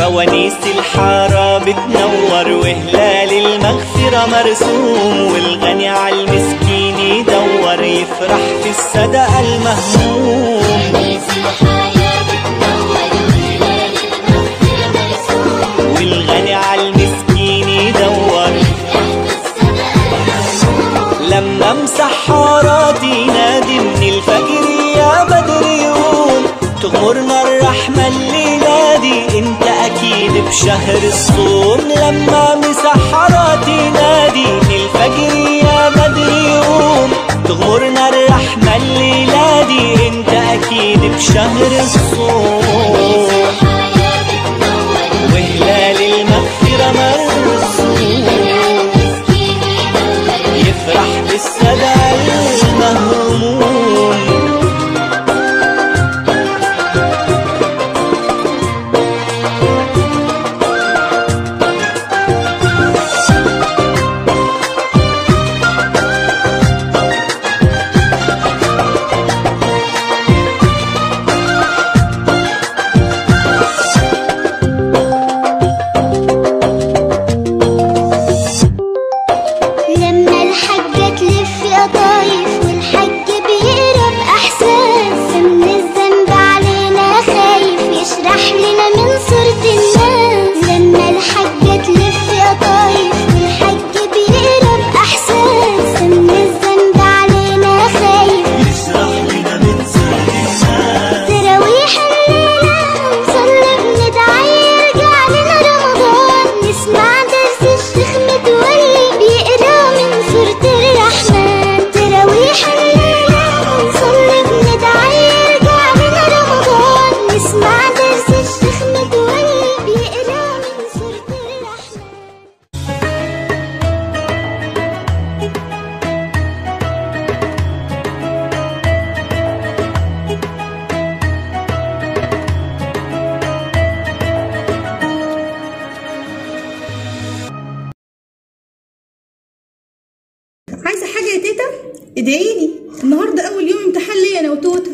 فوانيس الحارة بتنور وهلال المغفرة مرسوم والغني على المسكين يدور يفرح في الصدقة المهموم والغني على المسكين يدور لما امسح حاراتي نادي من الفجر يا بدر يوم تغمرنا الرحمة الليلة دي انت اكيد بشهر الصوم لما امسح حاراتي نادي من الفجر يا بدر يوم تغمرنا الرحمة الليلة دي انت اكيد بشهر الصوم وهلال المغفرة مرسوم يفرح بالسدى المهموم لما الحاجة تلف يا طايف والحاج بيقرب أحساس من الذنب علينا خايف يشرح لنا من صورة الناس لما الحاجة تلف يا طايف والحاج بيقرب أحساس من الذنب علينا خايف يشرح لنا من سر الناس تراويح الليلة نصلي بندعي يرجع لنا رمضان نسمع درس الشيخ متولي بيقرا من سورة الرحمن تراويح الليلة نصلي بندعي يرجع لنا رمضان نسمع درس الشيخ متولي بيقرا من سورة الرحمن عايزه حاجه يا تيتا ادعيلي النهارده اول يوم امتحان ليا انا وتوته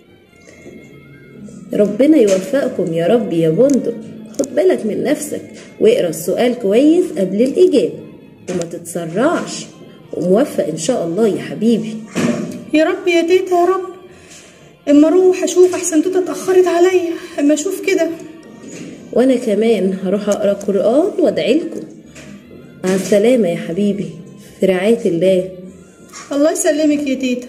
ربنا يوفقكم يا رب يا بندق خد بالك من نفسك واقرا السؤال كويس قبل الإجابة وما تتسرعش وموفق إن شاء الله يا حبيبي يا رب يا تيتا يا رب اما اروح اشوف احسن توته اتاخرت عليا اما اشوف كده وأنا كمان هروح أقرأ قرآن وأدعي لكم مع السلامة يا حبيبي في رعاية الله الله يسلمك يا تيتا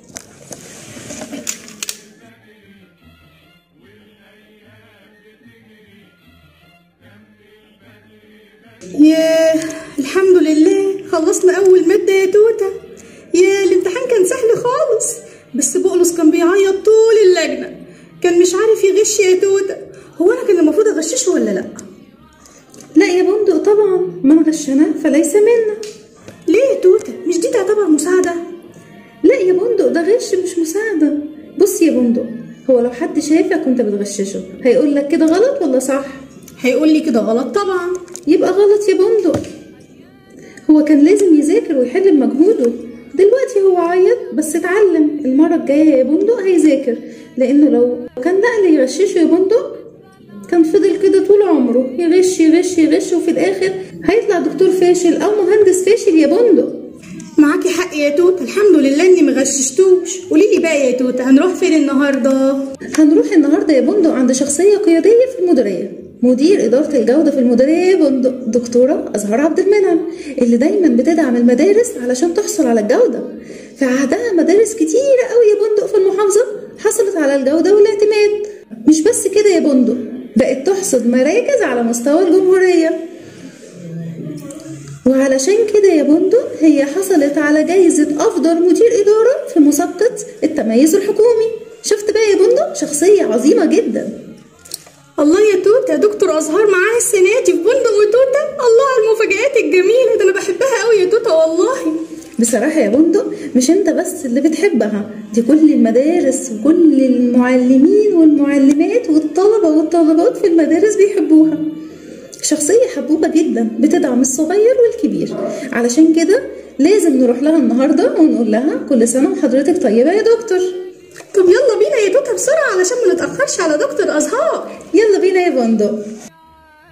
ياه الحمد لله خلصنا اول ماده يا توته ياه الامتحان كان سهل خالص بس بقلص كان بيعيط طول اللجنه كان مش عارف يغش يا توته هو انا كان المفروض اغششه ولا لا لا يا بندق طبعا من غشنا فليس منا ليه يا توته مش دي تعتبر مساعده لا يا بندق ده غش مش مساعدة بص يا بندق هو لو حد شايفك وانت بتغششه هيقول لك كده غلط ولا صح هيقول لي كده غلط طبعا يبقى غلط يا بندق هو كان لازم يذاكر ويحل بمجهوده دلوقتي هو عيط بس اتعلم المرة الجاية يا بندق هيذاكر لأنه لو كان نقل يغششه يا بندق كان فضل كده طول عمره يغش يغش يغش وفي الآخر هيطلع دكتور فاشل أو مهندس فاشل يا بندق معاكي حق يا توت الحمد لله اني مغششتوش قولي لي بقى يا توت هنروح فين النهارده هنروح النهارده يا بندق عند شخصية قيادية في المديرية مدير إدارة الجودة في المديرية يا بندق دكتورة أزهار عبد المنعم اللي دايما بتدعم المدارس علشان تحصل على الجودة في عهدها مدارس كتيرة قوي يا بندق في المحافظة حصلت على الجودة والاعتماد مش بس كده يا بندق بقت تحصد مراكز على مستوى الجمهورية وعلشان كده يا بندق هي حصلت على جايزة أفضل مدير إدارة في مسابقة التميز الحكومي شفت بقى يا بندق شخصية عظيمة جدا الله يا توت يا دكتور ازهار معاها السنه دي في بندق وتوته الله على المفاجآت الجميله ده انا بحبها قوي يا توته والله بصراحة يا بندق مش انت بس اللي بتحبها دي كل المدارس وكل المعلمين والمعلمات والطلبة والطالبات في المدارس بيحبوها شخصية حبوبة جدا بتدعم الصغير والكبير علشان كده لازم نروح لها النهاردة ونقول لها كل سنة وحضرتك طيبة يا دكتور طب يلا بينا يا توته بسرعه علشان ما نتاخرش على دكتور ازهار يلا بينا يا بندق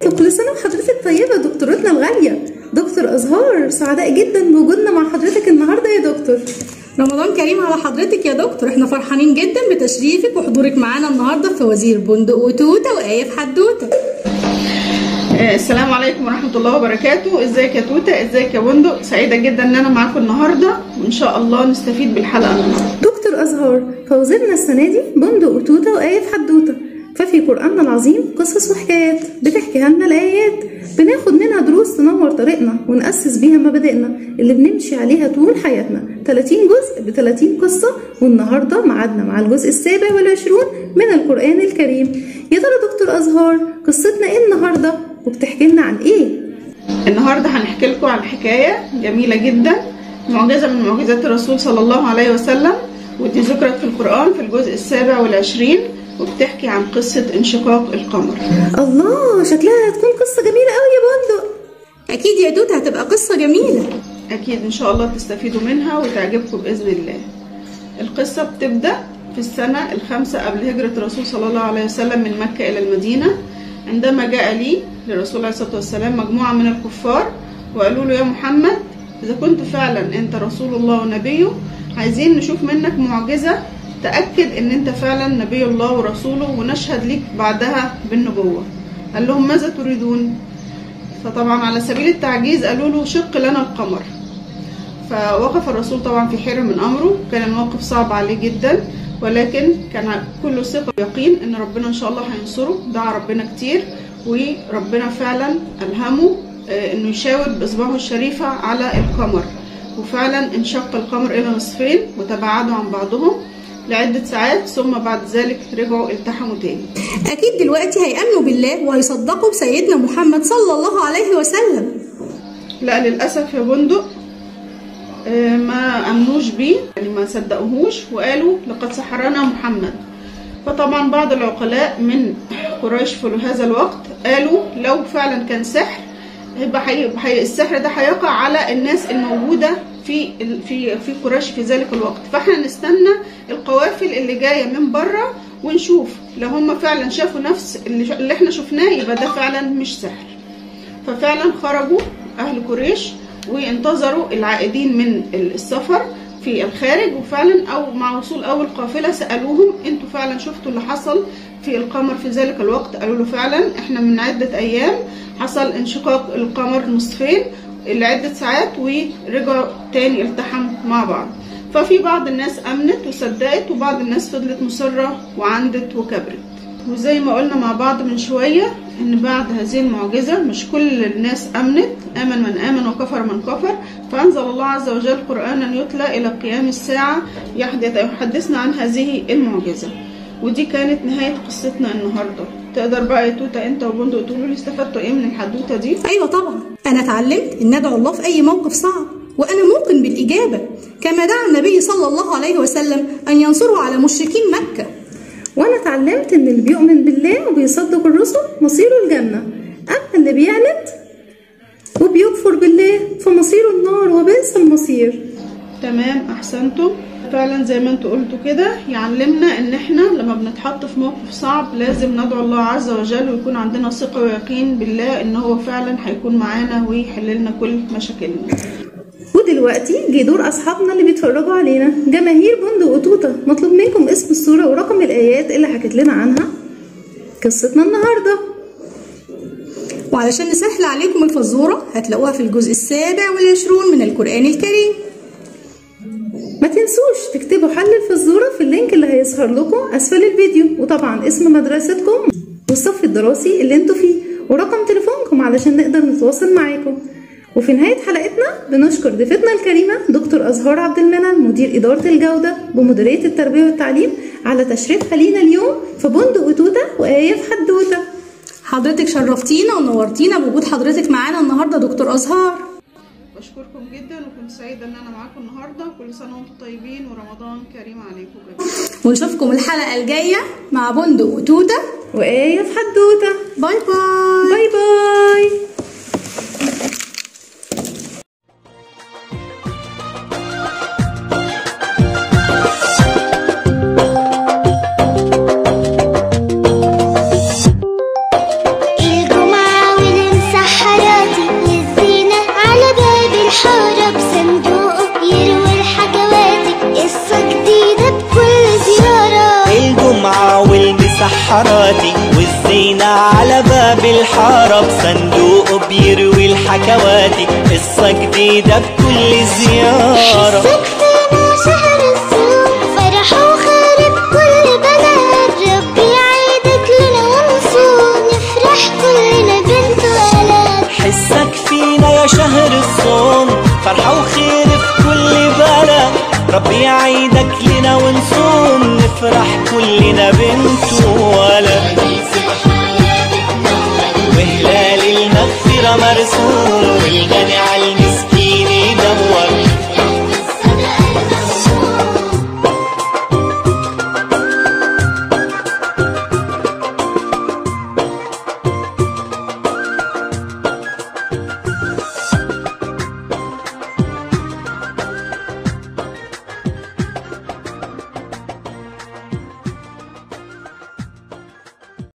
طب كل سنة وحضرتك طيبة دكتورتنا الغالية دكتور أزهار سعداء جدا بوجودنا مع حضرتك النهاردة يا دكتور رمضان كريم على حضرتك يا دكتور احنا فرحانين جدا بتشريفك وحضورك معانا النهارده في وزير بندق وتوته وآية في حدوته آه، السلام عليكم ورحمة الله وبركاته ازيك يا توتة ازيك يا بندق سعيدة جدا ان انا معاكم النهاردة وان شاء الله نستفيد بالحلقة النهاردة دكتور أزهار فوزيرنا السنة دي بندق وتوتة وآية في حدوتة ففي قرآننا العظيم قصص وحكايات بتحكيها لنا الآيات بناخد منها دروس تنور طريقنا ونأسس بيها مبادئنا اللي بنمشي عليها طول حياتنا 30 جزء ب 30 قصة والنهاردة معادنا مع الجزء السابع والعشرون من القرآن الكريم يا ترى دكتور أزهار قصتنا ايه النهاردة وبتحكي لنا عن ايه؟ النهاردة هنحكي لكم عن حكاية جميلة جدا معجزة من معجزات الرسول صلى الله عليه وسلم ودي ذكرت في القرآن في الجزء السابع والعشرين وبتحكي عن قصة انشقاق القمر الله شكلها هتكون قصة جميلة قوي يا بندق اكيد يا توته هتبقى قصه جميله أكيد إن شاء الله تستفيدوا منها وتعجبكم بإذن الله القصة بتبدأ في السنة الخامسة قبل هجرة الرسول صلى الله عليه وسلم من مكة إلى المدينة عندما جاء لي للرسول عليه الصلاة والسلام مجموعة من الكفار وقالوا له يا محمد إذا كنت فعلا أنت رسول الله ونبيه عايزين نشوف منك معجزة تأكد إن أنت فعلا نبي الله ورسوله ونشهد لك بعدها بالنبوة قال لهم ماذا تريدون فطبعا على سبيل التعجيز قالوا له شق لنا القمر فوقف الرسول طبعا في حيرة من أمره كان الموقف صعب عليه جدا ولكن كان كله ثقة ويقين إن ربنا إن شاء الله هينصره دعا ربنا كتير وربنا فعلا ألهمه آه، إنه يشاور بإصبعه الشريفة على القمر وفعلا انشق القمر إلى نصفين وتباعدوا عن بعضهم لعدة ساعات ثم بعد ذلك رجعوا التحموا تاني اكيد دلوقتي هيامنوا بالله وهيصدقوا بسيدنا محمد صلى الله عليه وسلم لا للأسف يا بندق آه، ما أمنوش بيه يعني ما صدقوهوش وقالوا لقد سحرنا محمد فطبعا بعض العقلاء من قريش في هذا الوقت قالوا لو فعلا كان سحر يبقى حي... حي... السحر ده هيقع على الناس الموجودة في ال- في في قريش في ذلك الوقت فاحنا نستنى القوافل اللي جاية من بره ونشوف لو هم فعلا شافوا نفس اللي, اللي احنا شفناه يبقى ده فعلا مش سحر ففعلا خرجوا أهل قريش وانتظروا العائدين من السفر في الخارج وفعلا أو مع وصول أول قافلة سألوهم انتوا فعلا شفتوا اللي حصل في القمر في ذلك الوقت قالوا له فعلا احنا من عدة أيام حصل انشقاق القمر نصفين لعدة ساعات ورجعوا تاني التحموا مع بعض ففي بعض الناس أمنت وصدقت وبعض الناس فضلت مصرة وعندت وكبرت وزي ما قلنا مع بعض من شوية ان بعد هذه المعجزة مش كل الناس امنت امن من امن وكفر من كفر فانزل الله عز وجل قرآنا يتلى الى قيام الساعة يحدث يحدثنا عن هذه المعجزة ودي كانت نهاية قصتنا النهاردة تقدر بقى يا توتا انت وبندق تقولوا لي استفدتوا ايه من الحدوتة دي ايوه طبعا انا اتعلمت ان ادعو الله في اي موقف صعب وانا موقن بالاجابه كما دعا النبي صلى الله عليه وسلم ان ينصره على مشركين مكه وانا اتعلمت ان اللي بيؤمن بالله وبيصدق الرسل مصيره الجنة اما اللي بيعند وبيكفر بالله فمصيره النار وبئس المصير تمام احسنتم فعلا زي ما انتوا قلتوا كده يعلمنا ان احنا لما بنتحط في موقف صعب لازم ندعو الله عز وجل ويكون عندنا ثقة ويقين بالله ان هو فعلا هيكون معانا ويحل لنا كل مشاكلنا ودلوقتي جه دور اصحابنا اللي بيتفرجوا علينا جماهير بندق وتوته مطلوب منكم اسم الصوره ورقم الايات اللي حكت لنا عنها قصتنا النهارده وعلشان نسهل عليكم الفزوره هتلاقوها في الجزء السابع والعشرون من القران الكريم ما تنسوش تكتبوا حل الفزوره في اللينك اللي هيظهر لكم اسفل الفيديو وطبعا اسم مدرستكم والصف الدراسي اللي انتوا فيه ورقم تليفونكم علشان نقدر نتواصل معاكم وفي نهاية حلقتنا بنشكر ضيفتنا الكريمة دكتور أزهار عبد المنعم مدير إدارة الجودة بمديرية التربية والتعليم على تشريفها لينا اليوم في بندق وتوتة وآية في حدوتة حضرتك شرفتينا ونورتينا بوجود حضرتك معانا النهارده دكتور ازهار بشكركم جدا وكنت سعيدة ان انا معاكم النهاردة كل سنة وانتم طيبين ورمضان كريم عليكم جميعا ونشوفكم الحلقه الجايه مع بندق وتوته وآية في حدوتة باي باي باي باي الجمعة مسحراتي والزينة على باب الحارة بصندوق بيروي الحكواتي قصة جديدة بكل زيارة حسك فينا شهر الصوم فرح وخير بكل بلد ربي يعيدك لنا ونصوم نفرح كلنا بنت ولد حسك فينا يا شهر الصوم فرحة وخير في كل بلد ربي يعيدك لنا ونصوم نفرح كلنا بنت وولد وهلال المغفرة مرسوم والغني